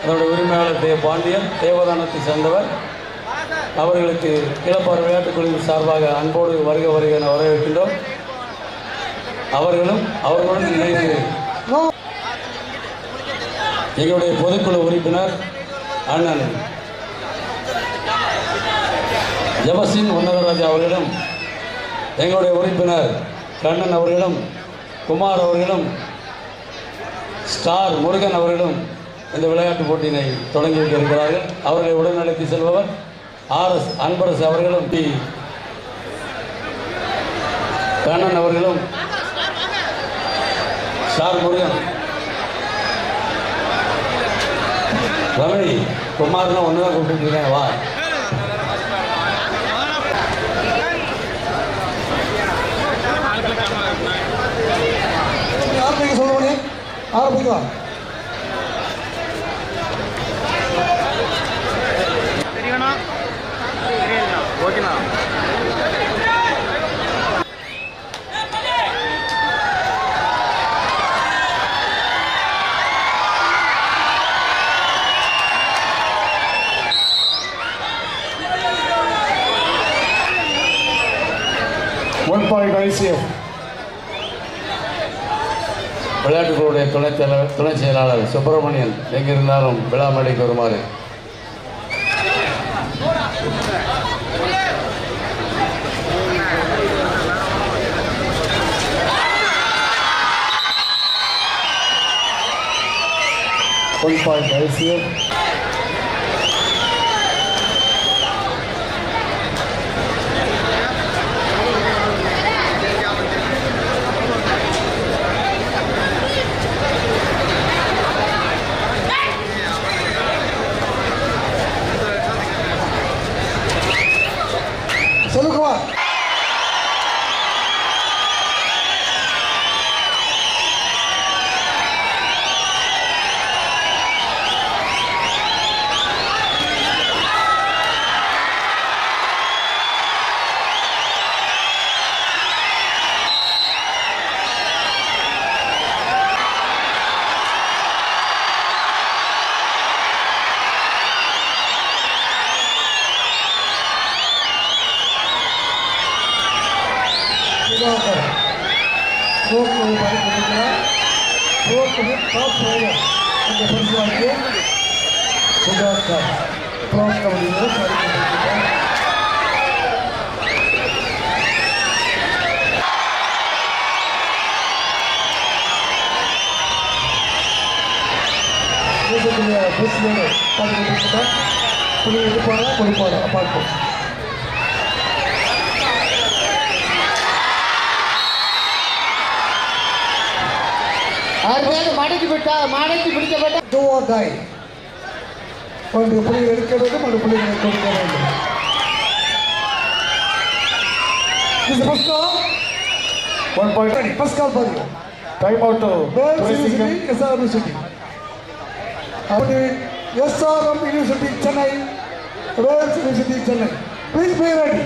அதனுடைய உரிமையாளர் தே பாண்டியன் தேவதானத்தை சேர்ந்தவர் அவர்களுக்கு இளப்பார் விளையாட்டுக் குழுவின் சார்பாக அன்போடு வருக வருக என வரவேற்கின்றோம் அவர்களும் அவர்களுடன் இணைந்து எங்களுடைய பொதுக்குழு உறுப்பினர் அண்ணன் ஜபசின் உன்னதராஜா அவர்களிடம் எங்களுடைய உறுப்பினர் கண்ணன் அவர்களிடம் குமார் அவர்களும் ஸ்டார் முருகன் அவர்களும் இந்த விளையாட்டுப் போட்டியினை தொடங்கி வைக்க இருக்கிறார்கள் அவர்களை உடனழைத்து செல்பவர் ஆர் எஸ் அன்பரசு அவர்களும் டி கண்ணன் அவர்களும் ஸ்டார் முருகன் ரமணி குமார்னா ஒன்று தான் கூப்பிட்டு இருக்கேன் வா ஆரம்பிக்க சொல்லுவாங்க ஆரம்பிக்கலாம் ஓகேண்ணா ஒன் பாயிண்ட் ஐசிஎஃப் விளையாட்டுக்குழுடைய துணைத் தலைவர் துணை செயலாளர் சுப்பிரமணியன் எங்கிருந்தாலும் விழா மேடைக்கு வருமாறு ஒன் பாயிண்ட் ஐசிஎஃப் சொல்லுக்குமார் சுதாகர் போக்குவரத்து படிக்கிறார் போக்குவரத்து டாப் பிளேயர் இந்த பரிசு வாங்கிய சுதாகர் ப்ரோ கபடியில் படிக்கிறார் தேசத்துடைய பிரசிடென்ட் பார்த்துக்கிட்டு புள்ளி எடுப்பாரா கொடுப்பாரா பார்ப்போம் அருமையாக மடக்கி விட்டா மடக்கி பிடிக்கப்பட்ட do or die. ஒன்று புள்ளி எடுக்க வேண்டும் ஒரு புள்ளிகளை கொடுக்க வேண்டும் This is first call. One point. Ready. First call பாருங்க. Time out. Girls University, SRM University. அப்படி SRM University, Chennai Girls University, Chennai Please be ready.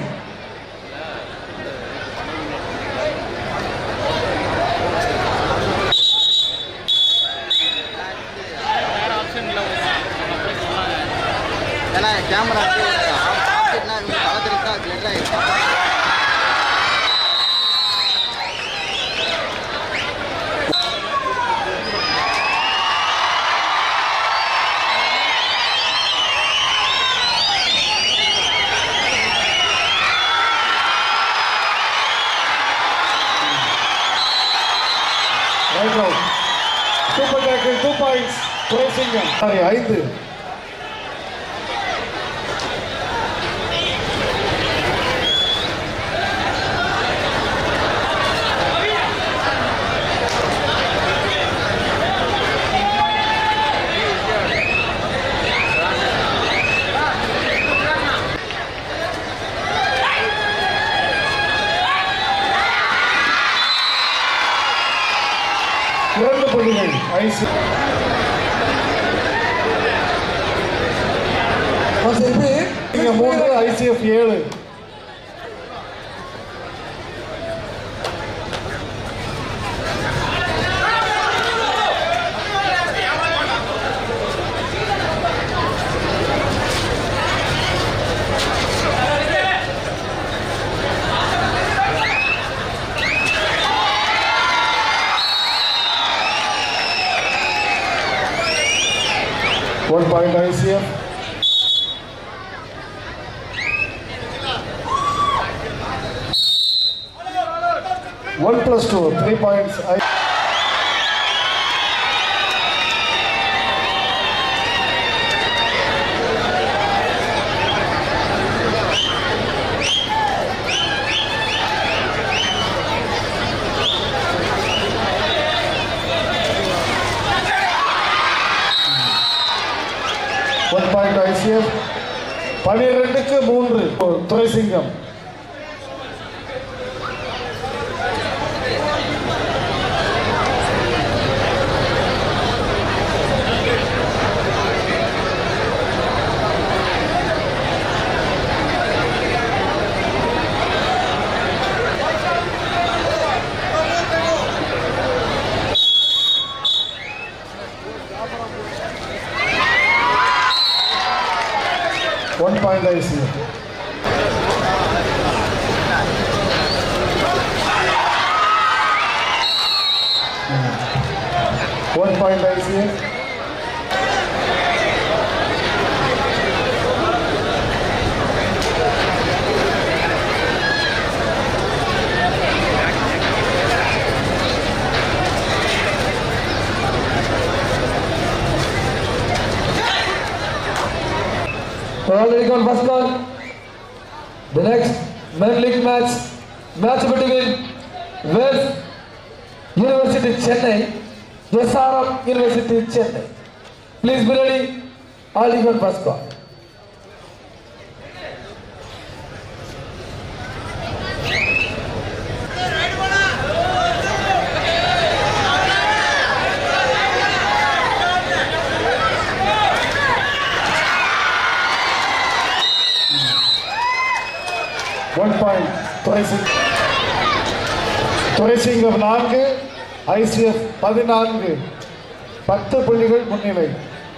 ஏன்னா கேமரா ஆப்ஷன்னா இவங்க பழத்திருக்கா கிளியர் ஆகிருக்கும் Right out. Super tackle, two points. Pressing. சரி ஐந்து இரண்டு புள்ளிகள் ஐசி இங்க மூன்று ஐசிஎஃப் ஏழு One point ICF. One plus two, three points. I- one point ICF பனிரெண்டுக்கு மூன்று Duraisingam one point ICF one point ICF Already gone first ball. The next men league match, match between West University Chennai, SRM University Chennai. Please be ready. Already gone first ball. One point Duraising Duraisingam நான்கு ICF பதினான்கு பத்து புள்ளிகள் முன்னிலை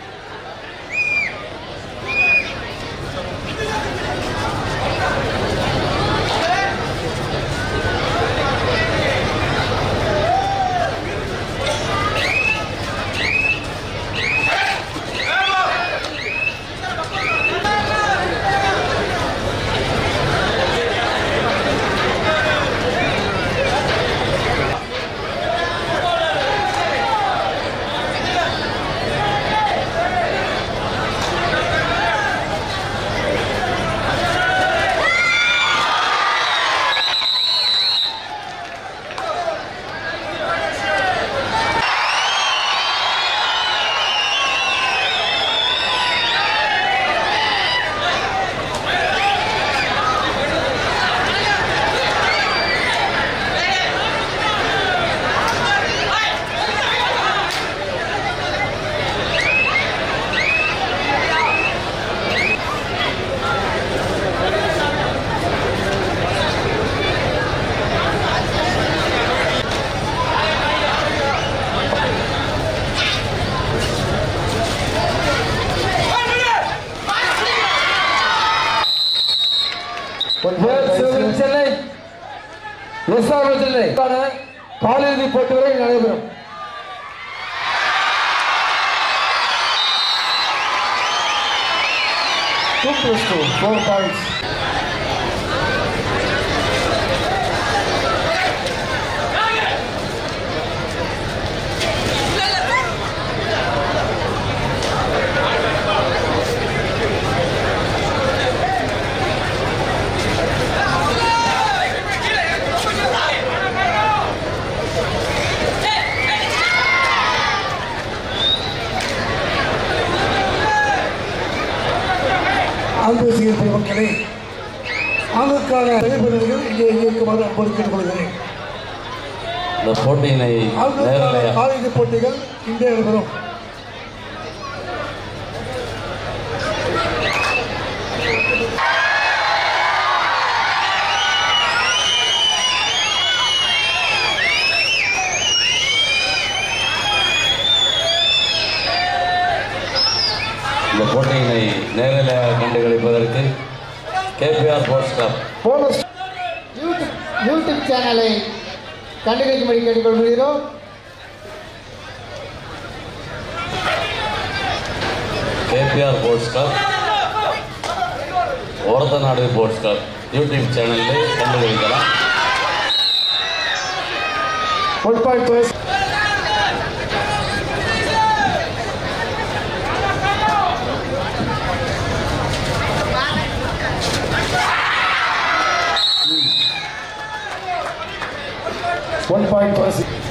one West point Chennai, SRM Chennai. காலிறுதி போட்டி வரை நடைபெறும் two plus two four points ஆந்திரசியர் பெருமக்களே அதற்கான செயல்படுவர்கள் இங்கே இயக்குமாறு அன்போடு கேட்டுக்கொள்கிறேன் இந்த போட்டியினை அதற்கான நேரலையாக காலிறுதி போட்டிகள் இங்கே நடைபெறும் இந்த போட்டியினை நேரலையாக கண்டுகளிப்பதற்கு KPR sports club bonus YouTube YouTube சேனலை கண்டுகளிக்கும்படி கேட்டுக்கொள்கிறோம் APR sports club Orathanadu sports club YouTube சேனலில் கண்டுகளிக்கலாம் one point Durai one point Durai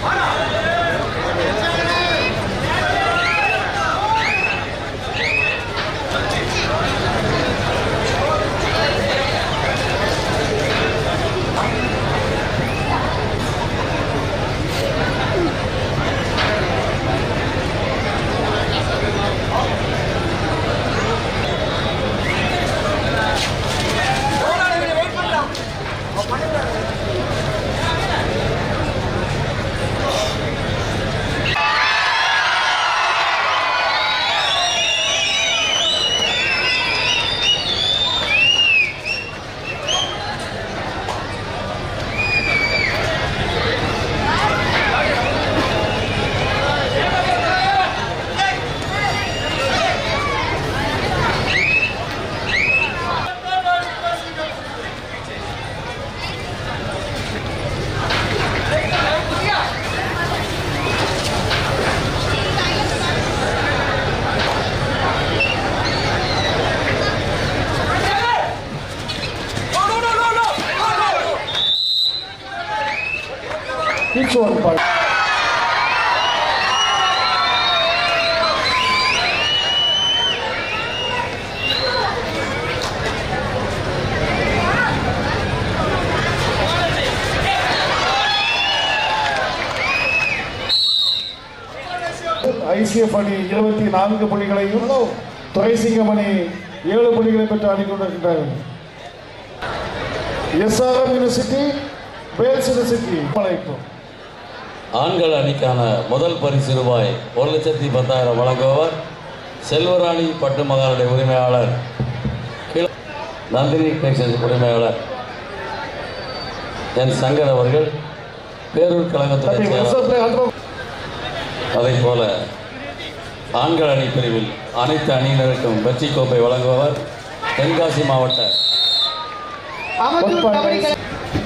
Each one point. ICF அணி இருபத்தி நான்கு புள்ளிகளையும் துரைசிங்கம் அணி ஏழு புள்ளிகளை பெற்று ஆடிக்கொண்டிருக்கின்றார்கள் எஸ்ஆர்எம் யூனிவர்சிட்டி வேல்ஸ் யூனிவர்சிட்டி அழைப்பு ஆண்கள் அணிக்கான முதல் பரிசு ரூபாய் ஒரு லட்சத்தி பத்தாயிரம் வழங்குபவர் செல்வராணி பட்டு மகாலுடைய உரிமையாளர் கீழ- நந்தினி கிளேஷன்ஸ் உரிமையாளர் என் சங்கர் அவர்கள் பேரூர் கழகத்துறை தம்பி, செயலாளர் ரிசர்வ் பிளேயர் அனுப்ப- அதைப் போல ஆண்கள் அணி பிரிவில் அனைத்து அணியினருக்கும் வெற்றி கோப்பை வழங்குபவர் தென்காசி மாவட்ட அமர்தூர் கபடி கழகம்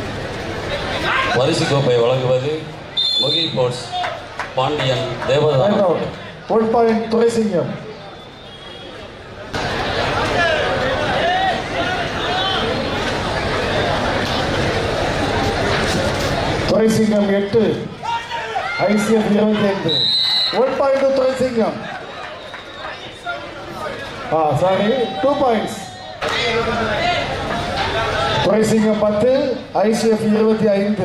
பரிசு கோப்பை வழங்குவது முகி போர்ட்ஸ் Pandian Right Devadhanam out. One point Duraisingam Duraisingam எட்டு ஐசிஎஃப் இருபத்தி ஐந்து ஒன் பாயிண்ட் துரைசிங்கம் ஆ சாரி டூ பாயிண்ட்ஸ் துரைசிங்கம் பத்து ஐசிஎஃப் இருபத்தி ஐந்து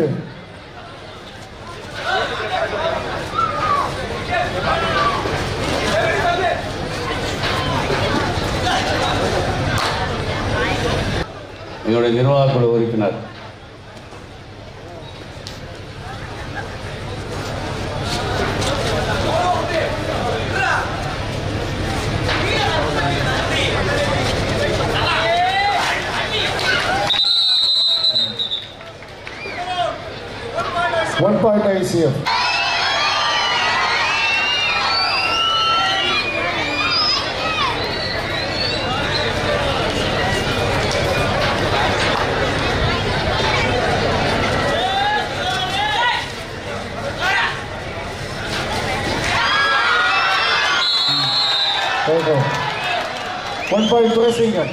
எங்களுடைய நிர்வாக குழு உறுப்பினர் One point ICF. There you go. One point Turesingham.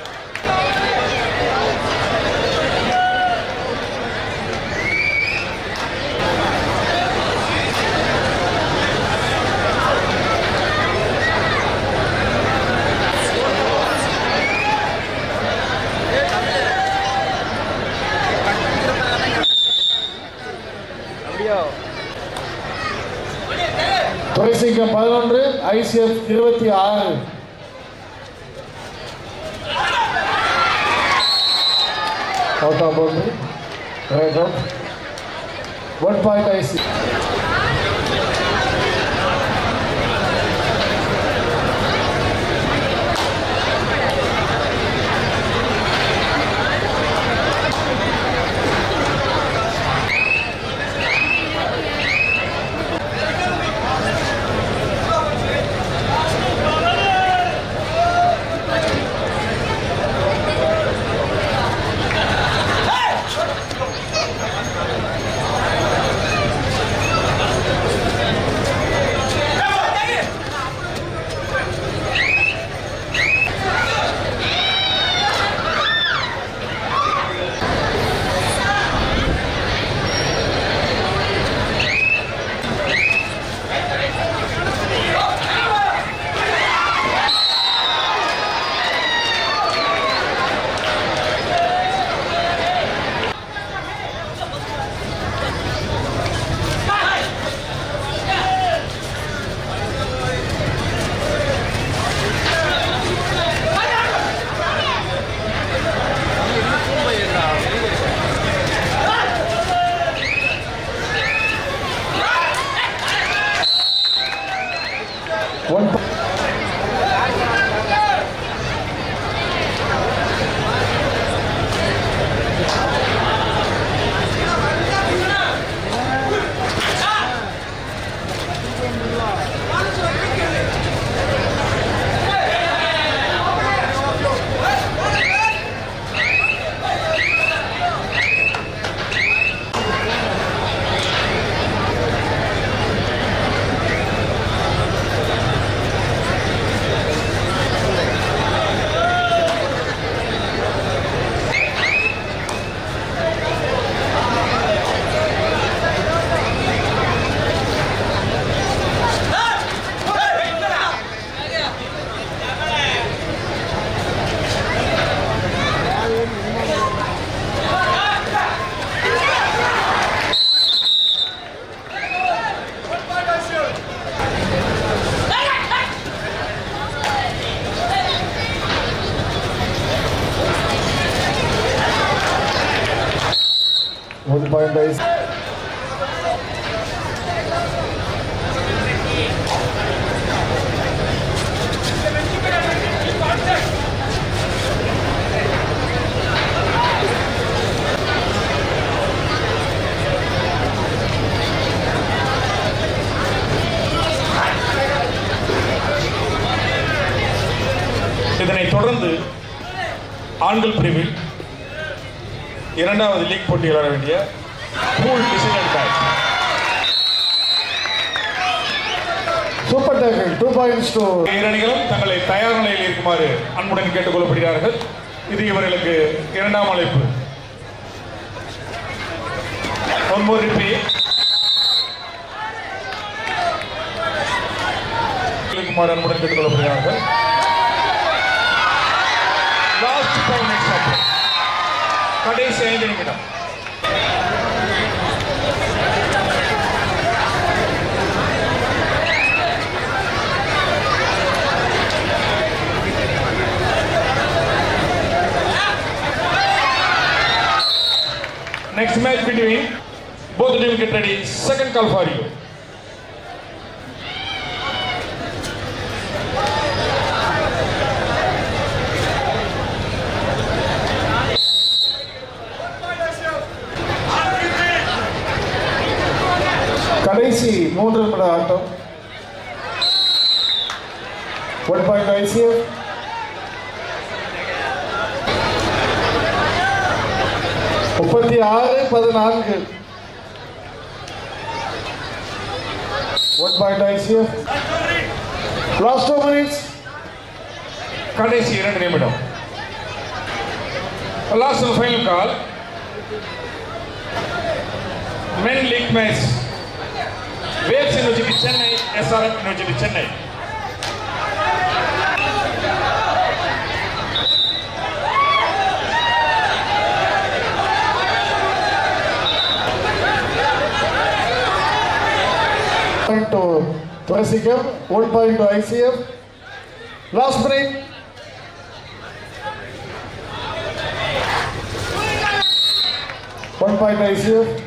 Thuraisingam பதினொன்று ஐசிஎஃப் இருபத்தி ஆறு out of boundary right out one point IC one point ஐஸ் இதனைத் தொடர்ந்து ஆண்கள் பிரிவில் இரண்டாவது லீக் போட்டி விளையாட வேண்டிய pool decision match super tackle two points two இரு அணிகளும் தங்களை தயார் நிலையில் இருக்குமாறு அன்புடன் கேட்டுக்கொள்ளப்படுகிறார்கள் இது இவர்களுக்கு இரண்டாம் அழைப்பு ஒன் மோர் ரிப்பீட் இருக்குமாறு அன்புடன் கேட்டுக்கொள்ளப்படுகிறார்கள் லாஸ்ட் ஃபைவ் மினிட்ஸ் ஆஃப் கடைசி ஐந்து நிமிடம் Next match between both teams get ready. Second call for you. கடைசி மூன்று நிமிட ஆட்டம் ஒன் பாயிண்ட் ஐசிஎஃப் முப்பத்தி ஆறு பதினான்கு one point ICF last two minutes கடைசி இரண்டு நிமிடம் last final call men league match waves university Chennai SRM university Chennai point to Thurasikam, one point to ICF. Last break. One point to ICF.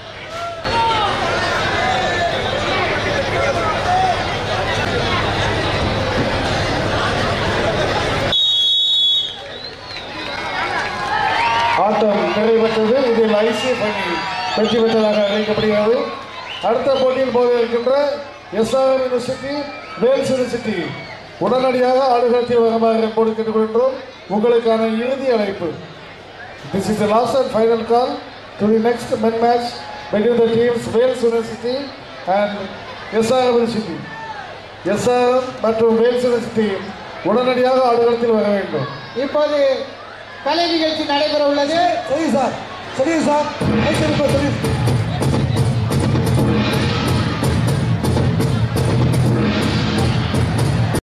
ஆட்டம் நிறைவேற்றது இதில் ICF அணி வெற்றி பெற்றதாக அறிவிக்கப்படுகிறது அடுத்த போட்டியில் போக இருக்கின்ற எஸ்ஆர்எம் யூனிவர்சிட்டி வேல்ஸ் யூனிவர்சிட்டி உடனடியாக ஆடுகளத்தில் வருமாறு போடு கேட்டுக்கொள்கின்றோம் உங்களுக்கான இறுதி அழைப்பு this is the last and final call to the next men match between the teams Vels university and SRM university SRM மற்றும் வேல்ஸ் யூனிவர்சிட்டி உடனடியாக ஆடுகளத்தில் வர வேண்டும் இப்போது கலை நிகழ்ச்சி நடைபெற உள்ளது சரி சார் சரி சார் சரி